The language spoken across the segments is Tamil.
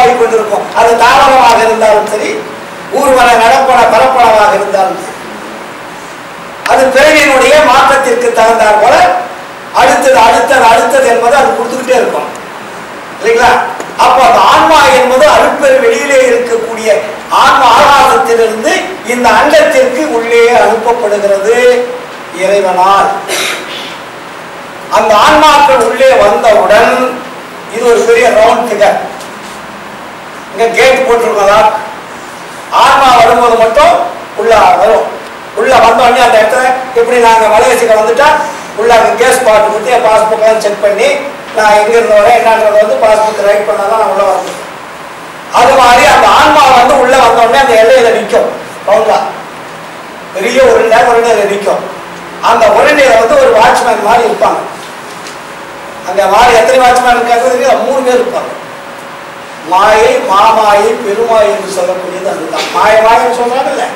உருவாகி கொண்டிருக்கும் அது தாவரமாக இருந்தாலும் சரி ஊர்வன நடப்பன பரப்பனவாக இருந்தாலும் சரி அது பிறவியினுடைய மாற்றத்திற்கு தகுந்தாற் போல அடுத்தது அடுத்தது அடுத்தது என்பது அது கொடுத்துக்கிட்டே இருக்கும் இல்லைங்களா அப்போ அந்த ஆன்மா என்பது அருட்பெரு வெளியிலே இருக்கக்கூடிய ஆன்மா ஆகாசத்திலிருந்து இந்த அண்டத்திற்கு உள்ளே அனுப்பப்படுகிறது இறைவனால் அந்த ஆன்மாக்கள் உள்ளே வந்தவுடன் இது ஒரு பெரிய ரவுண்ட் ஃபிகர் இங்க கேட் போட்டிருக்கதா ஆன்மா வரும்போது மட்டும் உள்ள வரும் உள்ள வந்த உடனே அந்த இடத்துல எப்படி நாங்க மலேசியா வந்துட்டா உள்ள அங்க கேஸ் பாட்டு கொடுத்து என் பாஸ்புக்கெல்லாம் செக் பண்ணி நான் எங்க இருந்து வரேன் என்னன்றத வந்து பாஸ்புக் ரைட் பண்ணாதான் நான் உள்ள வரணும் அது மாதிரி அந்த ஆன்மா வந்து உள்ள வந்த உடனே அந்த எல்லையில நிற்கும் ரவுண்டா பெரிய உருண்டை உருண்டையில நிற்கும் அந்த உருண்டையில வந்து ஒரு வாட்ச்மேன் மாதிரி இருப்பாங்க அங்க மாதிரி எத்தனை வாட்ச்மேன் இருக்காங்க தெரியுமா? மூணு பேர் இருப்பாங்க மாயை மாமாயை பெருமாயை என்று சொல்லக்கூடியது அதுதான் மாய மாயன்னு சொல்றாங்கல்ல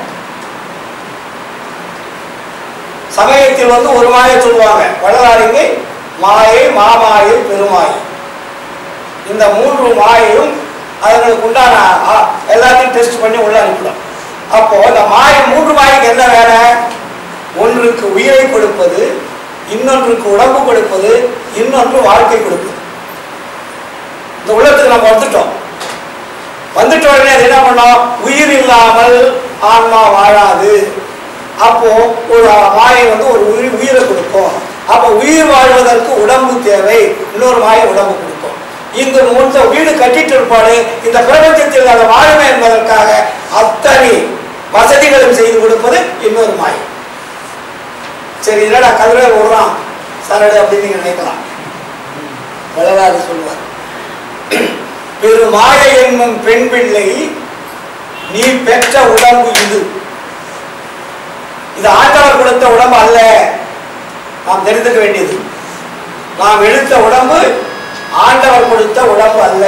சமயத்தில் வந்து ஒரு மாயை சொல்லுவாங்க வள்ளலாரிங்க மாயை மாமாயை பெருமாயை இந்த மூன்று மாயையும் அதுங்களுக்கு உண்டான ஆ, எல்லாத்தையும் டெஸ்ட் பண்ணி உள்ள அனுப்பிடும் அப்போ இந்த மாய மூன்று மாய்க்கு என்ன வேலை ஒன்றுக்கு உயிரை கொடுப்பது இன்னொன்றுக்கு உடம்பு கொடுப்பது இன்னொன்று வாழ்க்கை கொடுப்பது இந்த உள்ளத்துக்கு நம்ம வந்துட்டோம் வந்துட்ட உடனே அது என்ன பண்ணோம் உயிர் இல்லாமல் ஆன்மா வாழாது அப்போ ஒரு மாயை வந்து ஒரு உயிர் உயிரை கொடுக்கும் அப்போ உயிர் வாழ்வதற்கு உடம்பு தேவை இன்னொரு மாயை உடம்பு கொடுக்கும் இந்த மூத்த வீடு கட்டிட்டு இருப்பாடு இந்த பிரபஞ்சத்தில் அதை வாழுமே என்பதற்காக அத்தனை வசதிகளும் செய்து கொடுப்பது இன்னொரு மாயை சரி என்னடா கதிரை விடுறான் சரடு அப்படின்னு நீங்க நினைக்கலாம் வள்ளலாறு சொல்லுவார் பெரு மாயை என்னும் பெண் பிள்ளை நீ பெற்ற உடம்பு இது இது ஆண்டவர் கொடுத்த உடம்பு அல்ல நாம் தெரிந்துக்க வேண்டியது நாம் எடுத்த உடம்பு ஆண்டவர் கொடுத்த உடம்பு அல்ல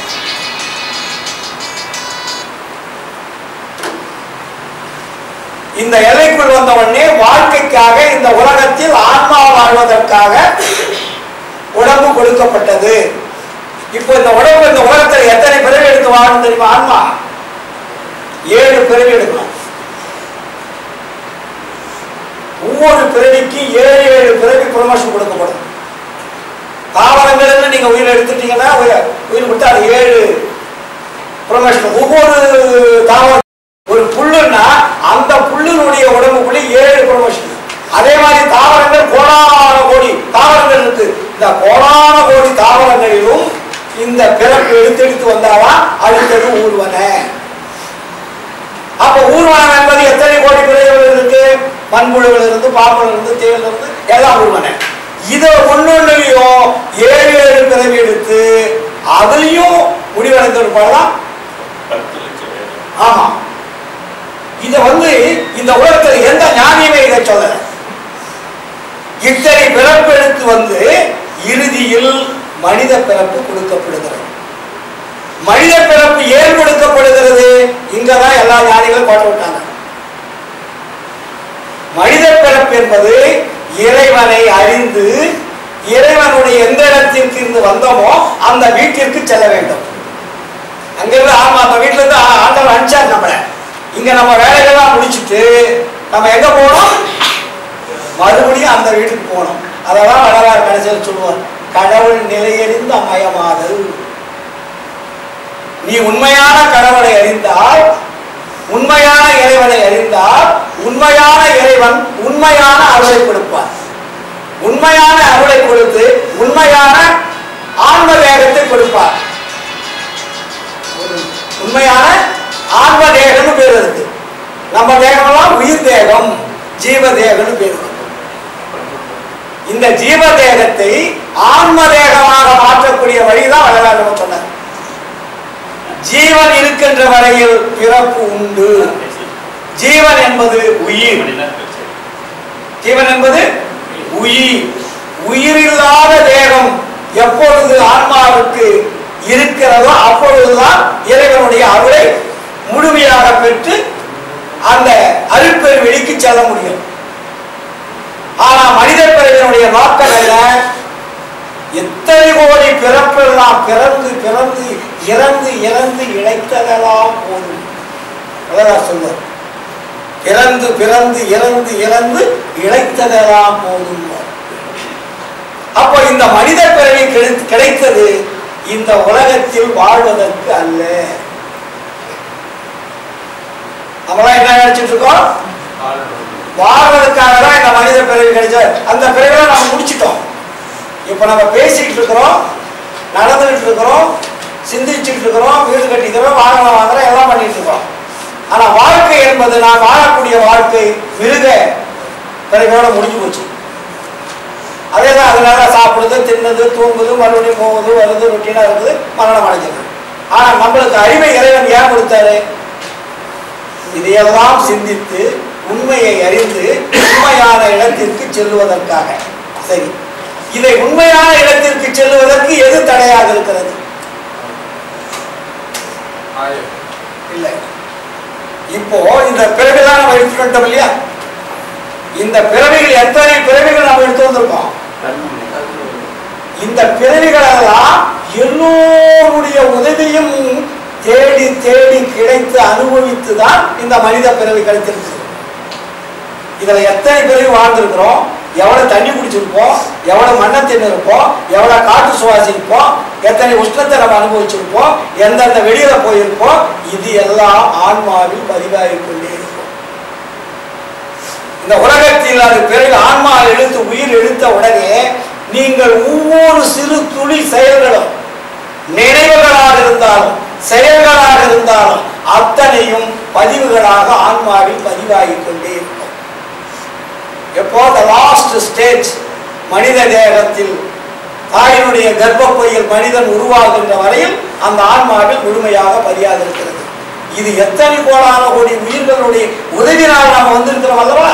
இந்த எல்லைக்குள் வந்த உடனே வாழ்க்கைக்காக இந்த உலகத்தில் ஆன்மா வாழ்வதற்காக உடம்பு கொடுக்கப்பட்டது இப்போ இந்த உடம்பு இந்த உலகத்தில் எத்தனை பிறவி எடுத்து வாழணும் தெரியுமா ஆன்மா ஏழு பிறவி எடுக்கணும் ஒவ்வொரு பிறவிக்கு ஏழு ஏழு பிறவி ப்ரொமோஷன் கொடுக்கப்படும் தாவரங்கள்னு நீங்க உயிர் எடுத்துட்டீங்கன்னா உயிர் உயிர் கொடுத்து அது ஏழு ப்ரொமோஷன் ஒவ்வொரு தாவரம் ஒரு புல்லுன்னா அந்த புல்லினுடைய உடம்புக்குள்ளே ஏழு ப்ரொமோஷன் அதே மாதிரி தாவரங்கள் கோடான கோடி தாவரங்கள் இருக்கு இந்த கோடான கோடி தாவரங்களிலும் இந்த பிறப்பு எடுத்தெடுத்து வந்தாதான் அடுத்தது ஊர்வன அப்ப ஊர்வனம் என்பது எத்தனை கோடி பிறகுகள் இருக்கு மண்புழுவில் இருந்து பாம்புல இருந்து தேவில் இருந்து எல்லாம் ஊர்வன இதை ஒன்னொன்னுலையும் ஏழு ஏழு பிறவி எடுத்து அதுலயும் முடிவடைந்த ஒரு பாடலாம் பத்து லட்சம் பேர் ஆமா இத வந்து இந்த உலகத்துல எந்த ஞானியுமே இதை சொல்லல இத்தனை பிறப்பு எடுத்து வந்து இறுதியில் மனித பிறப்பு கொடுக்கப்படுகிறது மனித பிறப்பு ஏன் கொடுக்கப்படுகிறது இங்கதான் எல்லா ஞானிகளும் போட்டு விட்டாங்க மனித பிறப்பு என்பது இறைவனை அறிந்து இறைவனுடைய எந்த இடத்திற்கு இருந்து வந்தோமோ அந்த வீட்டிற்கு செல்ல வேண்டும் அங்கிருந்து ஆமா அந்த வீட்டுல இருந்து ஆ- ஆண்டவர் அனுப்பிச்சார் நம்மளை இங்க நம்ம வேலைகள்லாம் முடிச்சிட்டு நம்ம எங்க போகணும் மறுபடியும் அந்த வீட்டுக்கு போகணும் அதெல்லாம் வடவார் கடைசியில் சொல்லுவார் கடவுள் நிலையறிந்து அமயமாதல் நீ உண்மையான கடவுளை அறிந்தால் உண்மையான இறைவனை அறிந்தால் உண்மையான இறைவன் உண்மையான அருளை கொடுப்பார் உண்மையான அருளை கொடுத்து உண்மையான ஆன்ம வேகத்தை கொடுப்பார் ஒரு உண்மையான ஆன்ம தேகம்னு பேர் இருக்கு நம்ம தேகமெல்லாம் உயிர் தேகம் ஜீவ தேகம்னு பேர் இருக்கு இந்த ஜீவ தேகத்தை ஆன்ம தேகமாக மாற்றக்கூடிய வழிதான் வள்ளலார் நம்ம சொன்னார் ஜீவன் இருக்கின்ற வரையில் பிறப்பு உண்டு ஜீவன் என்பது உயிர் ஜீவன் என்பது உயிர் உயிரில்லாத தேகம் எப்பொழுது ஆன்மாவுக்கு இருக்கிறதோ அப்பொழுதுதான் இறைவனுடைய அருளை முழுமையாக பெற்று அந்த அருட்பெரு வெளிக்கு செல்ல முடியும் ஆனா மனித பிறவினுடைய நோக்கம் என்ன எத்தனை கோடி பிறப்பெல்லாம் பிறந்து பிறந்து இறந்து இறந்து இழைத்ததெல்லாம் போதும் வள்ளலார் சொல்வார் பிறந்து பிறந்து இறந்து இறந்து இழைத்ததெல்லாம் போதும் அப்போ இந்த மனித பிறவி கிடை- கிடைத்தது இந்த உலகத்தில் வாழ்வதற்கு அல்ல நம்மளாம் என்ன நினைச்சிட்டு இருக்கோம் வாழ்வதற்காக தான் இந்த மனித பிறவி கிடைச்ச அந்த பிறவில நம்ம முடிச்சிட்டோம் இப்போ நம்ம பேசிட்டு இருக்கிறோம் நடந்துகிட்டு இருக்கிறோம் சிந்திச்சுட்டு இருக்கிறோம் வீடு கட்டிக்கிறோம் வாகனம் வாங்குறோம் எல்லாம் பண்ணிட்டு இருக்கோம் ஆனா வாழ்க்கை என்பது நான் வாழக்கூடிய வாழ்க்கை மிருக பிறவியோட முடிஞ்சு போச்சு அதே தான் அதனால சாப்பிடுது தின்னுது தூங்குது மறுபடியும் போகுது வருது ரொட்டீனா இருக்குது மரணம் அடைஞ்சது ஆனா நம்மளுக்கு அறிவை இறைவன் ஏன் கொடுத்தாரு இதையெல்லாம் சிந்தித்து உண்மையை அறிந்து உண்மையான இடத்திற்கு செல்லுவதற்காக சரி இதை உண்மையான இடத்திற்கு செல்லுவதற்கு எது தடையாக இருக்கிறது இல்லை இப்போ இந்த பிறவிதான் நம்ம எடுத்துட்டு வந்துட்டோம் இல்லையா இந்த பிறவிகள் எத்தனை பிறவிகள் நம்ம எடுத்து வந்திருக்கோம் இந்த பிறவிகளெல்லாம் எல்லோருடைய உதவியும் தேடி தேடி கிடைத்து அனுபவித்து தான் இந்த மனித பிறவி கிடைத்திருக்கு இதுல எத்தனை பிறவி வாழ்ந்திருக்கிறோம் எவ்வளவு தண்ணி குடிச்சிருப்போம் எவ்வளவு மண்ணை தின்னு இருப்போம் எவ்வளவு காற்று சுவாசிப்போம் எத்தனை உஷ்ணத்தை நம்ம அனுபவிச்சிருப்போம் எந்தெந்த வெளியில போயிருப்போம் இது எல்லாம் ஆன்மாவில் பதிவாகிக் கொண்டே இருக்கும் இந்த உலகத்தில் அது பிறகு ஆன்மா எழுத்து உயிர் எழுத்த உடனே நீங்கள் ஒவ்வொரு சிறு துளி செயல்களும் நினைவுகளாக இருந்தாலும் செயல்களாக இருந்தாலும் அத்தனையும் பதிவுகளாக ஆன்மாவில் பதிவாகிக் கொண்டே இருக்கும் எப்போ த லாஸ்ட் ஸ்டேஜ் மனித தேகத்தில் தாயினுடைய கர்ப்பப்பையில் மனிதன் உருவாகின்ற வரையில் அந்த ஆன்மாவில் முழுமையாக பதியாக இருக்கிறது இது எத்தனை கோடான கோடி உயிர்களுடைய உதவினால் நாம் வந்திருக்கிறோம் அல்லவா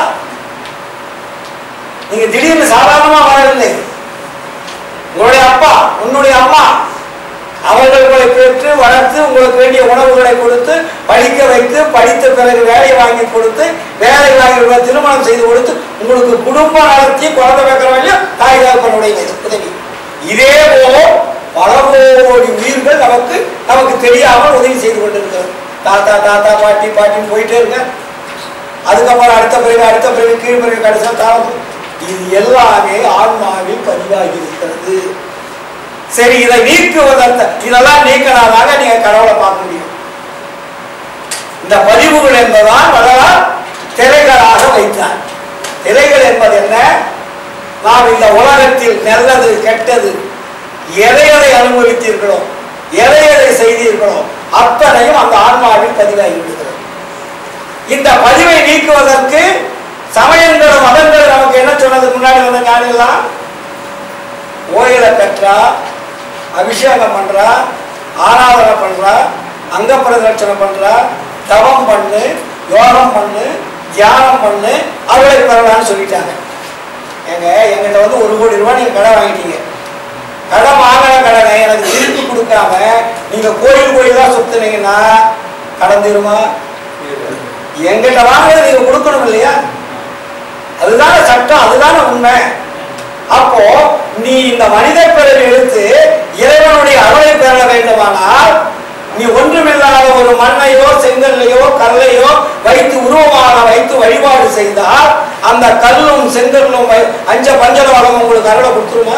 நீங்க திடீர்னு சாதாரணமா வாழவில்லை உங்களுடைய அப்பா உன்னுடைய அம்மா அவர்கள் உங்களை பெற்று வளர்த்து உங்களுக்கு வேண்டிய உணவுகளை கொடுத்து படிக்க வைத்து படித்த பிறகு வேலை வாங்கி கொடுத்து வேலை வாங்கி திருமணம் செய்து கொடுத்து உங்களுக்கு குடும்பம் நடத்தி குழந்தை வைக்கிற வழியும் தாய் தகப்பனுடைய உதவி இதே போல பல கோடி உயிர்கள் நமக்கு நமக்கு தெரியாமல் உதவி செய்து கொண்டிருக்கிறது தாத்தா தாத்தா பாட்டி பாட்டின்னு போயிட்டே இருக்க அதுக்கப்புறம் அடுத்த பிறகு அடுத்த பிறகு கீழ் பிறகு கடைசியாக தாளம் இது எல்லாமே ஆன்மாவில் பதிவாகி இருக்கிறது சரி இதை நீக்குவதற்கு இதெல்லாம் நீக்கினாதாங்க நீங்க கடவுளை பார்க்க முடியும் இந்த பதிவுகள் என்பதால் வள்ளலார் திரைகளாக வைத்தார் திரைகள் என்பது என்ன நாம் இந்த உலகத்தில் நல்லது கெட்டது எதை எதை அனுபவித்தீர்களோ எதை எதை செய்தீர்களோ அத்தனையும் அந்த ஆன்மாவில் பதிவாகி விடுகிறது இந்த பதிவை நீக்குவதற்கு சமயங்களும் மதங்கள் நமக்கு என்ன சொன்னது முன்னாடி வந்த ஞானிகள்லாம் ஓயில கற்றா அபிஷேகம் பண்றா ஆராதனை பண்றா அங்க பிரதட்சணை பண்றா தவம் பண்ணு யோகம் பண்ணு தியானம் பண்ணு அவளை பெறலான்னு சொல்லிட்டாங்க ஏங்க எங்கிட்ட வந்து ஒரு கோடி ரூபாய் நீங்க கடை வாங்கிட்டீங்க கடன் வாங்கின கடனை எனக்கு திருப்பி கொடுக்காம நீங்க கோயில் கோயிலா சுத்துனீங்கன்னா கடன் தீருமா எங்கிட்ட வாங்குறது நீங்க கொடுக்கணும் இல்லையா அதுதானே சட்டம் அதுதானே உண்மை அப்போ நீ இந்த மனித பிறவி எடுத்து இறைவனுடைய அருளை பெற வேண்டுமானால் நீ ஒன்றுமில்லாத ஒரு மண்ணையோ செங்கல்லையோ கல்லையோ வைத்து உருவமாக வைத்து வழிபாடு செய்தால் அந்த கல்லும் செங்கல்லும் வை- அஞ்ச பஞ்சலோகம் உங்களுக்கு அருளை கொடுத்துருமா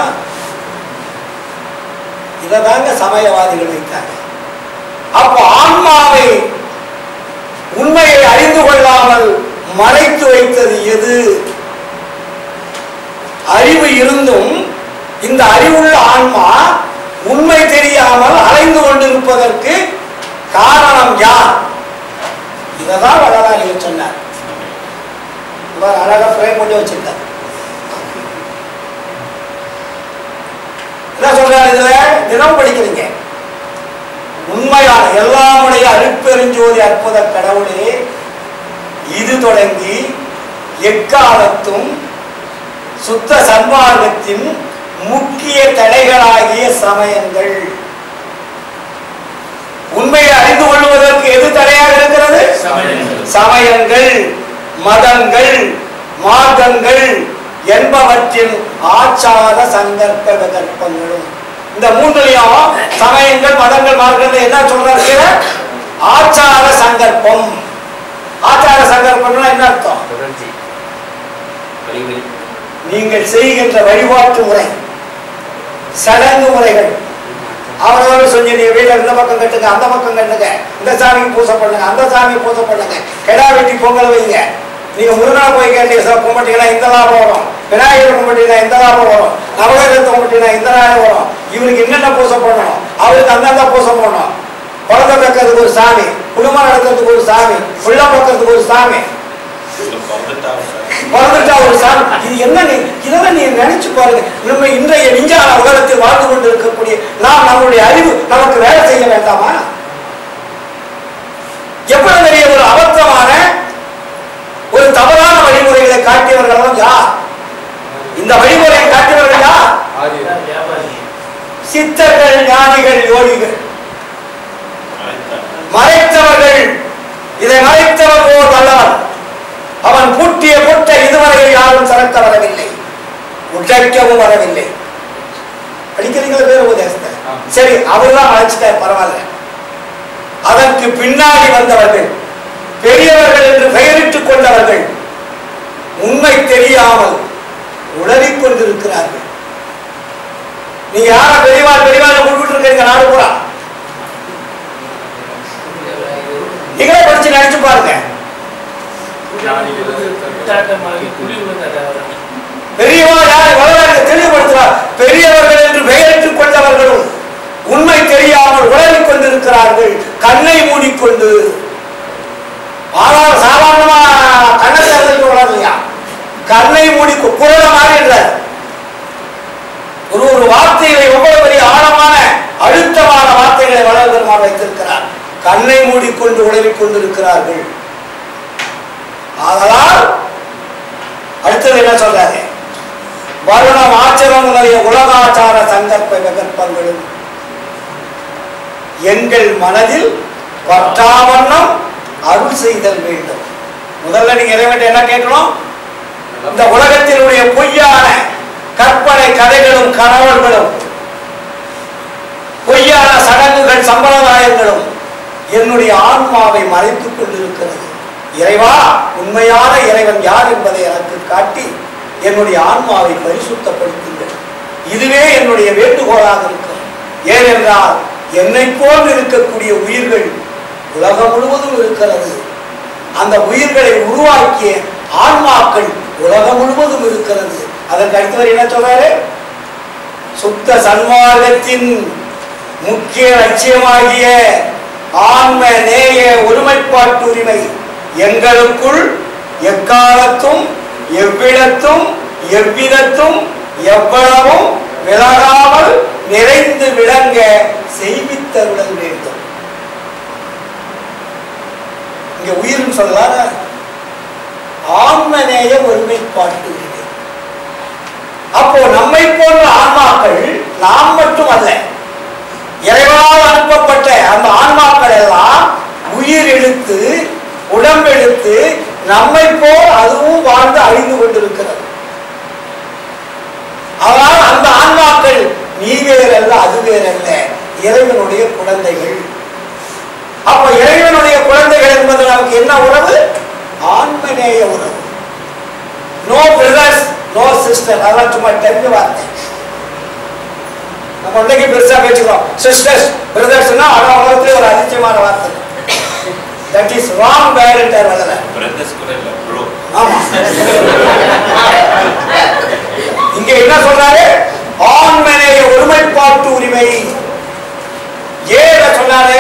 இததாங்க சமயவாதிகள் வைத்தாங்க அப்போ ஆன்மாவை உண்மையை அறிந்து கொள்ளாமல் மறைத்து வைத்தது எது அறிவு இருந்தும் இந்த அறிவுள்ள ஆன்மா உண்மை தெரியாமல் அலைந்து கொண்டிருப்பதற்கு காரணம் யார் இததான் வள்ளலாரிகள் சொன்னார் இவர் அழகா ஃப்ரேம் பண்ணி வச்சிருக்கார் என்ன சொல்றாரு இதுல தினம் படிக்கிறீங்க உண்மையான எல்லாமுடைய அருட்பெருஞ்சோதி அற்புத கடவுளே இது தொடங்கி எக்காலத்தும் சுத்த சன்மார்க்கத்தின் முக்கிய தடைகளாகிய சமயங்கள் உண்மையை அறிந்து கொள்வதற்கு எது தடையாக இருக்கிறது சமயங்கள். சமயங்கள் மதங்கள் மார்க்கங்கள் என்பவற்றில் ஆச்சார சங்கற்ப விகற்பங்களும் இந்த மூன்றுலையும் சமயங்கள் மதங்கள் மார்க்கங்கள் என்ன சொல்றாங்க ஆச்சார சங்கற்பம் ஆச்சார சங்கற்பம்னா என்ன அர்த்தம் தொடர்ச்சி வழிவழி நீங்கள் செய்கின்ற வழிபாட்டு முறை சடங்கு முறைகள் அவரவர் சொல்லி நீ வீட்டில் இந்த பக்கம் கட்டுங்க அந்த பக்கம் கட்டுங்க இந்த சாமிக்கு பூஜை பண்ணுங்க அந்த சாமிக்கு பூஜை பண்ணுங்க கெடா வெட்டி பொங்கல் வைங்க நீங்க முருகனை போய் கேட்டீங்க சார் கும்பிட்டீங்கன்னா இந்த லாபம் வரும் விநாயகர் கும்பிட்டீங்கன்னா இந்த லாபம் வரும் நவகிரகத்தை கும்பிட்டீங்கன்னா இந்த நாள் வரும் இவருக்கு என்னென்ன பூஜை பண்ணணும் அவருக்கு அந்தந்த பூஜை பண்ணணும் குழந்தை வைக்கிறதுக்கு ஒரு சாமி குடும்பம் நடத்துறதுக்கு ஒரு சாமி புள்ள பார்க்கறதுக்கு ஒரு சாமி இதுல பிறந்துட்டாங்க சார் பிறந்துட்டா ஒரு சாமி இது என்ன நீ இதெல்லாம் நீ நினைச்சு பாருங்க நம்ம இன்றைய விஞ்ஞான உலகத்தில் வாழ்ந்து கொண்டு இருக்கக்கூடிய நாம் நம்மளுடைய அறிவு நமக்கு வேலை செய்ய வேண்டாமா எவ்வளவு பெரிய ஒரு அபத்தமான ஒரு தவறான வழிமுறைகளை காட்டியவர்கள் யார் இந்த வழிமுறையை காட்டியவர்கள் யார் வியாபாரி சித்தர்கள் ஞானிகள் யோகிகள் மறைத்தாங்க. மறைத்தவர்கள் இதை மறைத்தவர் ஓர் வல்லவன் அவன் பூட்டிய புட்டை இதுவரையில் யாரும் திறக்க வரவில்லை உடைக்கவும் வரவில்லை படிக்கிறீங்களா பேர் உபதேசத்தை ஆமா. சரி அவர்தான் மறைச்சிட்டார் பரவாயில்ல அதற்கு பின்னாடி வந்தவர்கள் பெரியவர்கள் என்று பெயரிட்டுக் கொண்டவர்கள் உண்மை தெரியாமல் உளறிக் கொண்டிருக்கிறார்கள் நீங்க யார பெரியவாள் பெரியவாள் கூப்பிட்டு இருக்கீங்க நாடு பூரா நீங்களே படிச்சு நினைச்சு பாருங்க உற்சாகமாகி குழி விழுந்தது பெரியவா யார் வரலாறு தெளிவுபடுத்துவார் பெரியவர்கள் என்று பெயரிட்டுக் கொண்டவர்களும் உண்மை தெரியாமல் உளறிக் கொண்டிருக்கிறார்கள் கண்ணை மூடிக்கொண்டு ஆனால் சாதாரணமா கண்ணை திறந்துட்டு உளரலையா கண்ணை மூடி குரல மாறிடுறார் ஒரு ஒரு வார்த்தைகளை எவ்வளவு பெரிய ஆழமான அழுத்தமான வார்த்தைகளை வளர்தமாக வைத்திருக்கிறார் கண்ணை மூடிக்கொண்டு உளறிக் கொண்டிருக்கிறார்கள் ஆதலால் அடுத்தது என்ன சொல்றாரு வருணம் ஆச்சரம் முதலிய உலகாச்சார சங்கற்ப விகற்பங்களும் எங்கள் மனதில் பற்றாவண்ணம் அருள் செய்தல் வேண்டும் முதல்ல நீங்க இறைவன் என்ன கேட்கணும் இந்த உலகத்தினுடைய பொய்யான கற்பனை கதைகளும் கனவுகளும் பொய்யான சடங்குகள் சம்பிரதாயங்களும் என்னுடைய ஆன்மாவை மறைத்துக் கொண்டிருக்கிறது இறைவா உண்மையான இறைவன் யார் என்பதை எனக்கு காட்டி என்னுடைய ஆன்மாவை பரிசுத்தப்படுத்துங்கள் இதுவே என்னுடைய வேண்டுகோளாக இருக்கும் ஏனென்றால் என்னை போல் இருக்கக்கூடிய உயிர்கள் உலகம் முழுவதும் இருக்கிறது அந்த உயிர்களை உருவாக்கிய ஆன்மாக்கள் உலகம் முழுவதும் இருக்கிறது அதற்கு அடுத்தவர் என்ன சொல்றாரு சுத்த சன்மார்க்கத்தின் முக்கிய லட்சியமாகிய ஆன்ம நேய ஒருமைப்பாட்டு உரிமை எங்களுக்குள் எக்காலத்தும் எவ்விடத்தும் எவ்விதத்தும் எவ்வளவும் விலகாமல் நிறைந்து விளங்க செய்வித்தருளல் வேண்டும் இங்க உயிர்னு சொல்லலார ஆன்மநேய ஒருமைப்பாட்டு உரிமை அப்போ நம்மை போன்ற ஆன்மாக்கள் நாம் மட்டும் அல்ல இறைவனால் அனுப்பப்பட்ட அந்த ஆன்மாக்கள் எல்லாம் உயிர் எடுத்து உடம்பெடுத்து நம்மை போல் அதுவும் வாழ்ந்து அழிந்து கொண்டிருக்கிறது ஆனால் அந்த ஆன்மாக்கள் நீ வேறல்ல அது வேறல்ல இறைவனுடைய குழந்தைகள் அப்ப இறைவனுடைய குழந்தைகள் என்பது நமக்கு என்ன உறவு ஆன்மநேய உறவு நோ பிரதர்ஸ் நோ சிஸ்டர் அதெல்லாம் சும்மா தெரிஞ்ச வார்த்தை நம்ம இன்னைக்கு பெருசா பேச்சுக்கிறோம் சிஸ்டர்ஸ் பிரதர்ஸ்னா அட உலகத்திலே ஒரு அதிர்ச்சியமான வார்த்தை தட் இஸ் ராங் பேரண்டர் வளர பிரதர்ஸ் கூட இல்ல ப்ரோ ஆமா இங்க என்ன சொல்றாரு ஆண்மனைய ஒருமைப்பாட்டு உரிமை ஏன் சொன்னாரு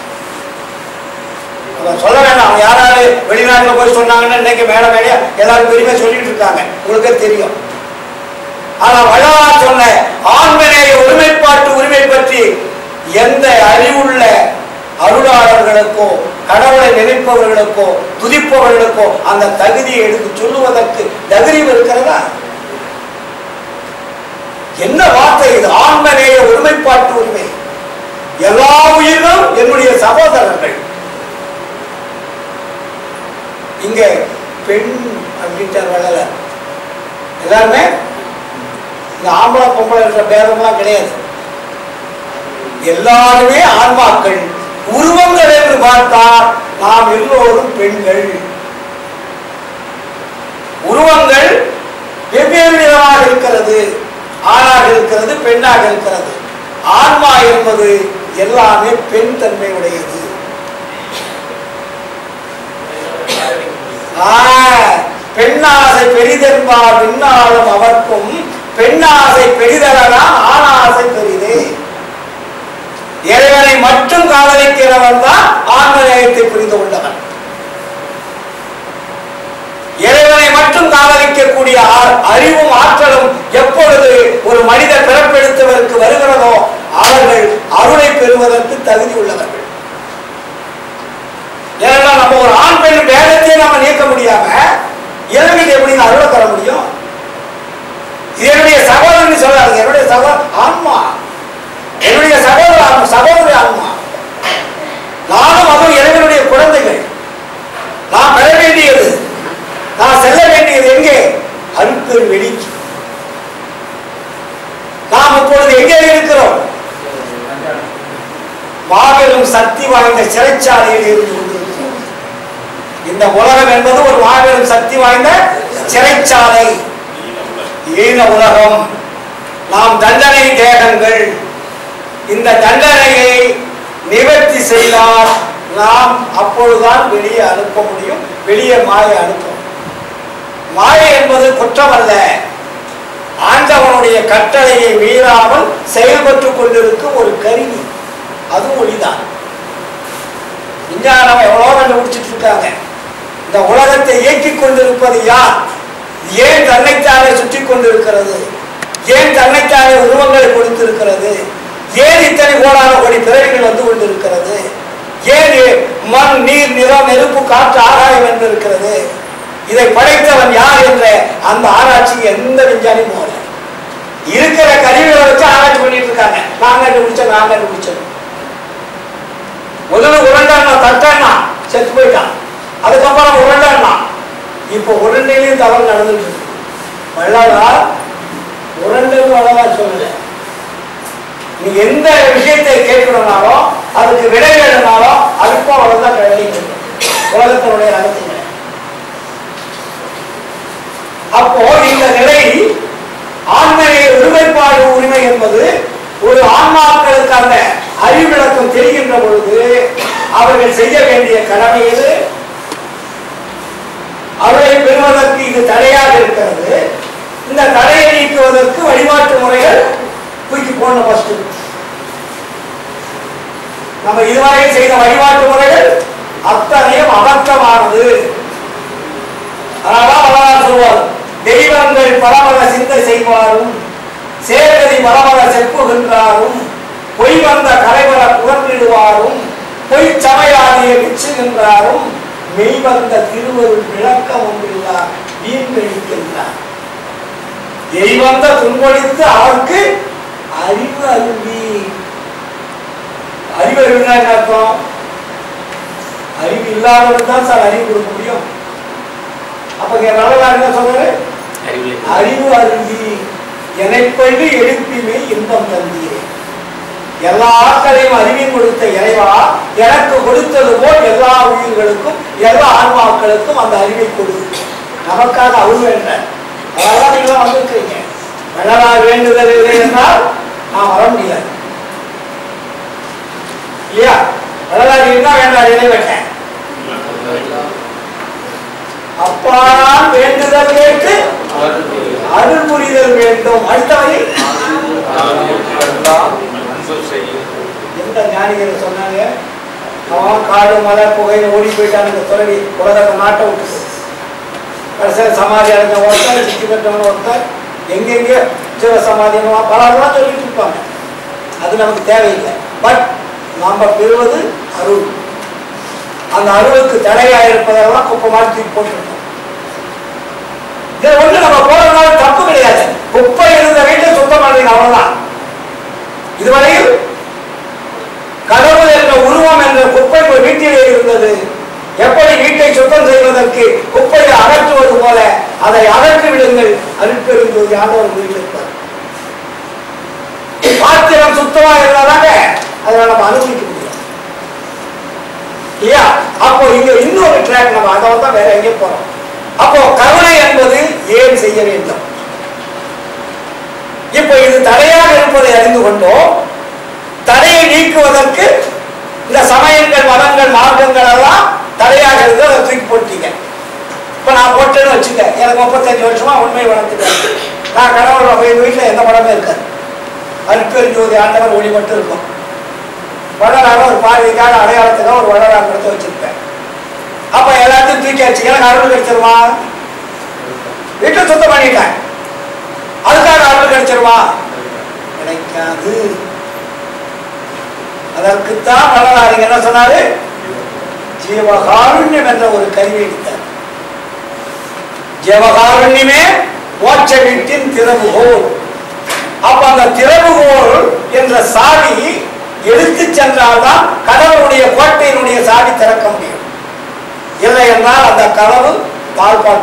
அவன் சொல்ல வேண்டாம் அவன் யாராரு வெளிநாட்டுல போய் சொன்னாங்கன்னு இன்னைக்கு மேல மேலே எல்லாரும் பெருமை சொல்லிட்டு இருக்காங்க உங்களுக்கே தெரியும் ஆனா வள்ளலார் சொன்ன ஆண்மனைய ஒருமைப்பாட்டு உரிமை பற்றி எந்த அறிவுள்ள அருளாளர்களுக்கோ கடவுளை நினைப்பவர்களுக்கோ துதிப்பவர்களுக்கோ அந்த தகுதியை எடுத்து சொல்லுவதற்கு தகுதியும் இருக்கிறதா என்ன வார்த்தை இது ஆண்மநேய ஒருமைப்பாட்டு உரிமை எல்லா உயிர்களும் என்னுடைய சகோதரர்கள் இங்க பெண் அப்படின்ட்டு வள்ளல எல்லாருமே இந்த ஆம்பளை பொம்பளை என்ற பேதம்லாம் கிடையாது எல்லாருமே ஆன்மாக்கள் உருவங்கள் என்று பார்த்தால் நாம் எல்லோரும் பெண்கள் உருவங்கள் வெவ்வேறு விதமாக இருக்கிறது ஆணாக இருக்கிறது பெண்ணாக இருக்கிறது ஆன்மா என்பது எல்லாமே பெண் தன்மை உடையது ஆ, பெண்ணாசை பெரிதென்பார் விண்ணாலும் அவர்க்கும் பெண்ணாசை பெரிதலனா ஆணாசை பெரிதே இறைவனை மட்டும் காதலிக்கிறவன் தான் ஆன்மநேயத்தை புரிந்து கொண்டவன் இறைவனை மட்டும் காதலிக்கக்கூடிய ஆ- அறிவும் ஆற்றலும் எப்பொழுது ஒரு மனித பிறப்பெடுத்தவருக்கு வருகிறதோ அவர்கள் அருளை பெறுவதற்கு தகுதி உள்ளவர்கள் ஏன்னா நம்ம ஒரு ஆண் பெண் பேதத்தையே நம்ம நீக்க முடியாம இறைவனுக்கு எப்படி அருளை தர முடியும் இது என்னுடைய சகோதரன் சொல்லாது என்னுடைய சகோதர ஆன்மா என்னுடைய சகோதர ஆன்மா சகோதரி ஆன்மா நானும் அதுவும் இறைவனுடைய குழந்தைகள் நான் பெற வேண்டியது நான் செல்ல வேண்டியது எங்கே அருட்பெரு வெளிக்கு நாம் இப்பொழுது எங்கே இருக்கிறோம் மாபெரும் சக்தி வாய்ந்த சிறைச்சாலையில் இருந்து கொண்டிருக்கிறோம் இந்த உலகம் என்பது ஒரு மாபெரும் சக்தி வாய்ந்த சிறைச்சாலை ஈன உலகம் நாம் தண்டனை தேகங்கள் இந்த தண்டனையை நிவர்த்தி செய்தால் நாம் அப்பொழுதுதான் வெளியே அனுப்ப முடியும் வெளியே மாயை அனுப்பும் மாயை என்பது குற்றம் அல்ல ஆண்டவனுடைய கட்டளையை மீறாமல் செயல்பட்டுக் கொண்டிருக்கும் ஒரு கருவி அது ஒளிதான் விஞ்ஞானம் எவ்வளோ கண்டுபிடிச்சிட்டு இருக்காங்க இந்த உலகத்தை இயக்கிக் கொண்டிருப்பது யார் ஏன் தன்னைத்தானே சுற்றி கொண்டிருக்கிறது ஏன் தன்னைத்தானே உருவங்களை கொடுத்திருக்கிறது ஏன் இத்தனை கோடான கோடி பிறவிகள் வந்து கொண்டிருக்கிறது ஏன் இ- மண் நீர் நிலம் நெருப்பு காற்று ஆகாயம் என்று இருக்கிறது இதை படைத்தவன் யார் என்ற அந்த ஆராய்ச்சி எந்த விஞ்ஞானியும் போகல இருக்கிற கருவிகளை வச்சு ஆராய்ச்சி பண்ணிட்டு இருக்காங்க நான் கண்டுபிடிச்சேன் நான் கண்டுபிடிச்சேன் முதல்ல உருண்டான்னா தட்டான்னா செத்து போயிட்டான் அதுக்கப்புறம் உருண்டான்னா இப்போ உருண்டையிலையும் தவறு நடந்துட்டு இருக்கு வள்ளலா உருண்டைன்னு வள்ளலா சொல்லல நீ எந்த விஷயத்தை கேட்கணும்னாலும் அதுக்கு விடை வேணும்னாலும் அதுக்கும் அவ்வளவுதான் கிடைக்கும் உலகத்தினுடைய ரகசியம் அப்போ இந்த நிலை ஆண்மையை ஒருமைப்பாடு உரிமை என்பது ஒரு ஆன்மாக்களுக்கு அந்த அறிவிளக்கம் தெரிகின்ற பொழுது அவர்கள் செய்ய வேண்டிய கடமை எது அவரை பெறுவதற்கு இது தடையாக இருக்கிறது இந்த தடையை நீக்குவதற்கு வழிபாட்டு முறைகள் தூக்கி போடணும் ஃபர்ஸ்ட் நம்ம இதுவரை செய்த வழிபாட்டு முறைகள் அத்தனையும் அபத்தமானது அதனால வரலாறு சொல்வார் தெய்வங்கள் பலபல சிந்தை செய்வாரும் சேர்கதி பலபல செப்புகின்றாரும் பொய் வந்த கலைவர புகழ்ந்திடுவாரும் பொய் சமையாதியை விச்சுகின்றாரும் மெய் வந்த திருவருள் விளக்கம் ஒன்றில்லார் வீண் கழிக்கின்றார் தெய்வந்த துன்பொழித்து அவருக்கு அறிவு அருவி அறிவு அறிவுனா என்ன அர்த்தம் அறிவு இல்லாதவனுக்கு தான் சார் அறிவு கொடுக்க முடியும் அப்ப இங்க வரலாறு என்ன சொல்றாரு அறிவில்லை அறிவு அருந்தி எனைப்பள்ளி எழுப்பிமை இன்பம் தந்தீரே எல்லா ஆட்களையும் அறிவின் கொடுத்த இறைவா எனக்கு கொடுத்தது போல் எல்லா உயிர்களுக்கும் எல்லா ஆன்மாக்களுக்கும் அந்த அறிவை கொடு நமக்காக அவர் வேண்ட அதனால நீங்க வந்திருக்கீங்க வெள்ளனார் வேண்டுதல் இல்லை என்றால் நான் வர முடியாது இல்லையா வெள்ளனார் இருந்தா வேண்டாம் இறைவன் அப்பால் வேண்டுதல் கேட்டு அருள் புரிதல் வேண்டும் அடுத்த வழி எந்த ஞானிகள் சொன்னாங்க அவன் காடு மலை புகையில ஓடி போயிட்டான் இந்த துறவி உலகத்தை நாட்டை விட்டு கடைசியில் சமாதி அடைஞ்ச ஒருத்தர் சித்தி பெற்றவன் ஒருத்தர் எங்கெங்கே சிவ சமாதி பலரெல்லாம் சொல்லிட்டு இருப்பாங்க அது நமக்கு தேவையில்லை பட் நாம பெறுவது அருள் அந்த அருளுக்கு தடையாக இருப்பதெல்லாம் குப்பமாக தூக்கி போட்டுருக்கோம் இதை ஒண்ணு நம்ம போறதுனால தப்பு கிடையாது குப்பை இருந்த வீட்டை சுத்தம் பண்ணுறீங்க அவ்வளவுதான் இதுவரையில் கடவுள் என்ற உருவம் என்ற குப்பை ஒரு வீட்டிலே இருந்தது எப்படி வீட்டை சுத்தம் செய்வதற்கு குப்பையை அகற்றுவது போல அதை அகற்றி விடுங்கள் அருட்பெருஞ்சோதி ஆண்டவர் வீட்டில் இருப்பார் பாத்திரம் சுத்தமா இருந்தாதாங்க அதை நம்ம அனுபவிக்க முடியும் இல்லையா அப்போ இங்க இன்னொரு ட்ராக் நம்ம அதை தான் வேற எங்கேயும் போறோம் அப்போ கருணை என்பது ஏன் செய்ய வேண்டும் இப்போ இது தடையாக இருப்பதை அறிந்து கொண்டோம் தடையை நீக்குவதற்கு இந்த சமயங்கள் மதங்கள் மார்க்கங்கள் எல்லாம் தடையாக இருந்து அதை தூக்கி போட்டீங்க இப்ப நான் போட்டேன்னு வச்சுக்க எனக்கு முப்பத்தஞ்சு வருஷமா உண்மை வளர்த்துட்டேன் நான் கடவுள் எங்க வீட்டுல எந்த படமே இருக்காது அருட்பெருஞ்சோதி ஆண்டவர் ஒளி மட்டும் இருக்கும் வள்ளலாக ஒரு பார்வைக்காக அடையாளத்துக்காக ஒரு வள்ளலார் கொடுத்து வச்சிருப்பேன் அப்ப எல்லாத்தையும் தூக்கியாச்சு எனக்கு அருள் கிடைச்சிருமா வீட்டை சுத்தம் பண்ணிட்டேன் அதுக்காக அருள் கிடைச்சிருமா கிடைக்காது அதற்குத்தான் வள்ளலார் என்ன சொன்னாரு ஜீவகாருண்யம் என்ற ஒரு கருவி எடுத்தார் ஜீவகாருண்யமே மோட்ச வீட்டின் திறவுகோல் அப்ப அந்த திறவுகோல் என்ற சாவி எடுத்து சென்றால்தான் கடவுளுடைய கோட்டையினுடைய சாவி திறக்க முடியும் இல்லை என்றால் அந்த கதவு தாழ்பாட்டு